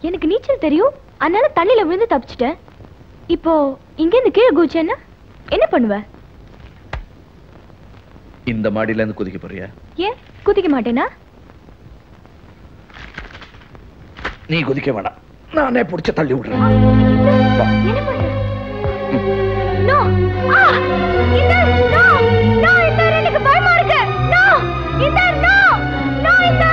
எனக்கு நீச்சல் தெரியும் அதனால தண்ணியில விழுந்து தப்பிச்சிட்டேன் இப்போ இங்க இருந்து கீழே குதிச்சேன்னா என்ன பண்ணுவ இந்த மாடியில இருந்து குதிக்க போறியா ஏன் குதிக்க மாட்டேனா நீ குதிக்க வேணாம் நானே பிடிச்ச தள்ளி விடுறேன் என்ன பண்ற நோ ஆ இந்த நோ நோ இந்த எனக்கு பயமா இருக்கு நோ இந்த நோ நோ இந்த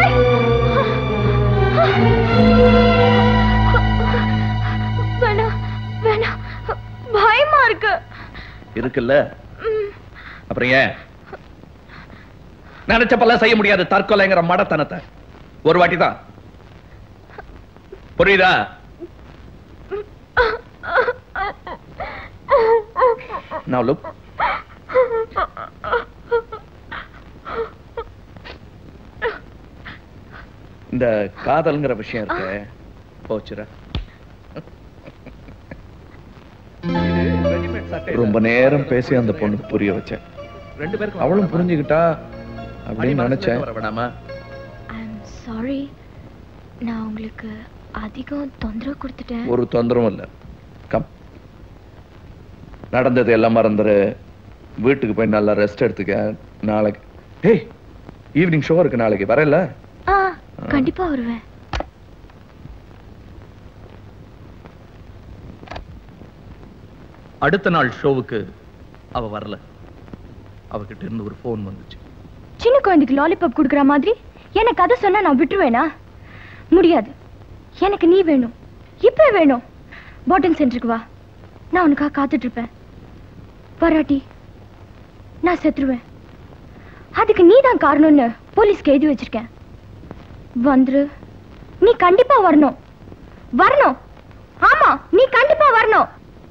வேணாம் வேணாம் பயமா இருக்கு இருக்குல்ல அப்புறம் ஏன் நினைச்சப்பெல்லாம் செய்ய முடியாது தற்கொலைங்கிற மடத்தனத்தை ஒரு வாட்டி தான் புரியுதா Now look. இந்த காதல்ங்கிற விஷயம் இருக்கு போச்சுரா ரொம்ப நேரம் பேசி அந்த பொண்ணுக்கு புரிய வச்சேன் ரெண்டு பேருக்கும் அவளும் புரிஞ்சுக்கிட்டா அப்படின்னு நினைச்சேன் வர வேணாமா ஐம் சாரி நான் உங்களுக்கு அதிகம் தொந்தரவு கொடுத்துட்டேன் ஒரு தொந்தரவும் இல்லை கம் நடந்தது எல்லாம் மறந்துரு வீட்டுக்கு போய் நல்லா ரெஸ்ட் எடுத்துக்க நாளைக்கு ஏய் ஈவினிங் ஷோ இருக்கு நாளைக்கு வரல ஆ கண்டிப்பா வருவேன் அடுத்த நாள் ஷோவுக்கு அவ வரல அவகிட்ட இருந்து ஒரு ஃபோன் வந்துச்சு சின்ன குழந்தைக்கு லாலிபாப் கொடுக்குற மாதிரி எனக்கு கதை சொன்னா நான் விட்டுருவேனா முடியாது எனக்கு நீ வேணும் இப்ப வேணும் பாட்டன் சென்டருக்கு வா நான் உனக்காக காத்துட்டு இருப்பேன் வராட்டி நான் செத்துருவேன் அதுக்கு நீ தான் காரணம்னு போலீஸ்க்கு எழுதி வச்சிருக்கேன் வந்துரு நீ கண்டிப்பா வரணும் வரணும் ஆமா நீ கண்டிப்பா வரணும்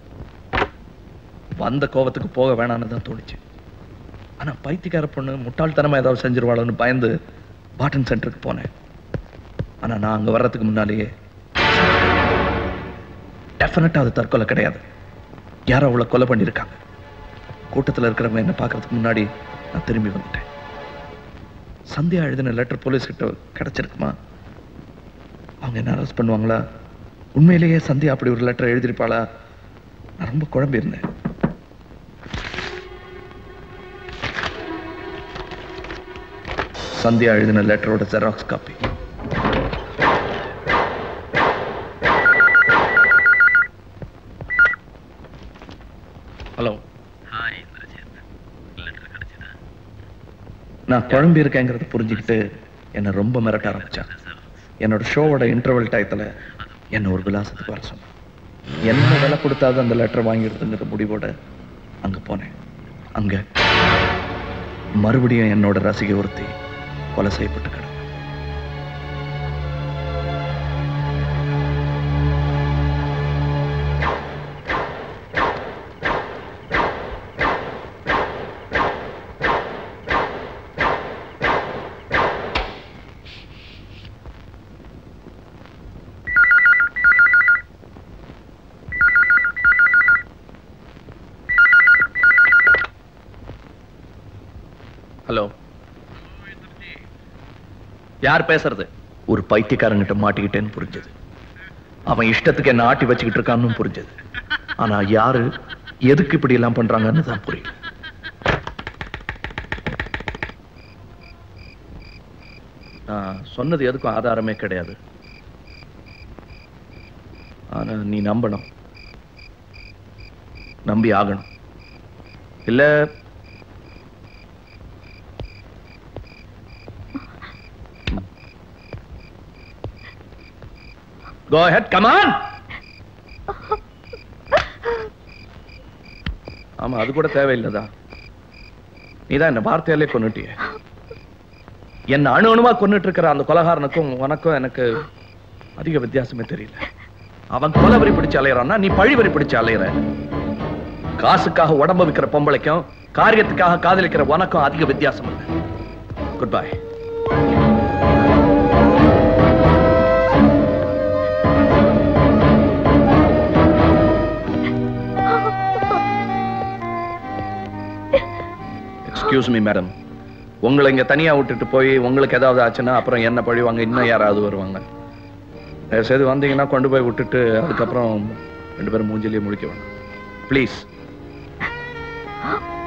வந்த கோவத்துக்கு போக வேணாம்னு தான் தோணுச்சு ஆனா பைத்தியக்கார பொண்ணு முட்டாள்தனமா ஏதாவது செஞ்சிருவாளோன்னு பயந்து பாட்டன் சென்டருக்கு போனேன் ஆனா நான் அங்க வர்றதுக்கு முன்னாலேயே டெஃபினட்டா அது தற்கொலை கிடையாது யாரோ அவளை கொலை பண்ணியிருக்காங்க கூட்டத்துல இருக்கிறவங்க என்ன பார்க்கறதுக்கு முன்னாடி நான் திரும்பி வந்துட்டேன் சந்தியா எழுதின லெட்டர் போலீஸ் கிட்ட கிடைச்சிருக்குமா அவங்க என்ன அரெஸ்ட் பண்ணுவாங்களா உண்மையிலேயே சந்தியா அப்படி ஒரு லெட்டர் எழுதியிருப்பாளா நான் ரொம்ப குழம்பி இருந்தேன் சந்தியா எழுதின லெட்டரோட ஜெராக்ஸ் காப்பி ஹலோ நான் குழம்பி இருக்கேங்கிறத புரிஞ்சுக்கிட்டு என்னை ரொம்ப மிரட்ட ஆரம்பிச்சான் என்னோட ஷோவோட இன்டர்வல் டயத்துல என்னை ஒரு விலாசத்துக்கு வர சொன்னான் என்ன விலை கொடுத்தாது அந்த லெட்டர் வாங்கிடுதுங்கிற முடிவோட அங்க போனேன் அங்க மறுபடியும் என்னோட ரசிகை ஒருத்தி கொலை செய்யப்பட்டு கிடந்தா. ஹலோ யார் பேசுறது ஒரு பைத்தியக்காரங்கிட்ட மாட்டிக்கிட்டேன்னு புரிஞ்சது அவன் இஷ்டத்துக்கு என்ன ஆட்டி வச்சுக்கிட்டு இருக்கான்னு புரிஞ்சது ஆனா யாரு எதுக்கு இப்படி எல்லாம் பண்றாங்கன்னு தான் புரியல நான் சொன்னது எதுக்கும் ஆதாரமே கிடையாது ஆனா நீ நம்பணும் நம்பி ஆகணும் இல்ல Go ahead, come on. ஆமா அது கூட தேவையில்லதா நீதான் என்ன வார்த்தையாலே கொன்னுட்டிய என்ன அணு அணுவா கொன்னுட்டு இருக்கிற அந்த கொலகாரனுக்கும் உனக்கும் எனக்கு அதிக வித்தியாசமே தெரியல அவன் கொலவரி பிடிச்சு அலையறான்னா நீ பழிவரி பிடிச்சு அலையற காசுக்காக உடம்ப விற்கிற பொம்பளைக்கும் காரியத்துக்காக காதலிக்கிற உனக்கும் அதிக வித்தியாசம் இல்லை good bye excuse me madam உங்களை இங்க தனியா விட்டுட்டு போய் உங்களுக்கு ஏதாவது ஆச்சுன்னா அப்புறம் என்ன பழிவாங்க இன்னும் யாராவது வருவாங்க தயவுசெய்து வந்தீங்கன்னா கொண்டு போய் விட்டுட்டு அதுக்கப்புறம் ரெண்டு பேரும் மூஞ்சிலேயே முழிக்க வேண்டாம் ப்ளீஸ்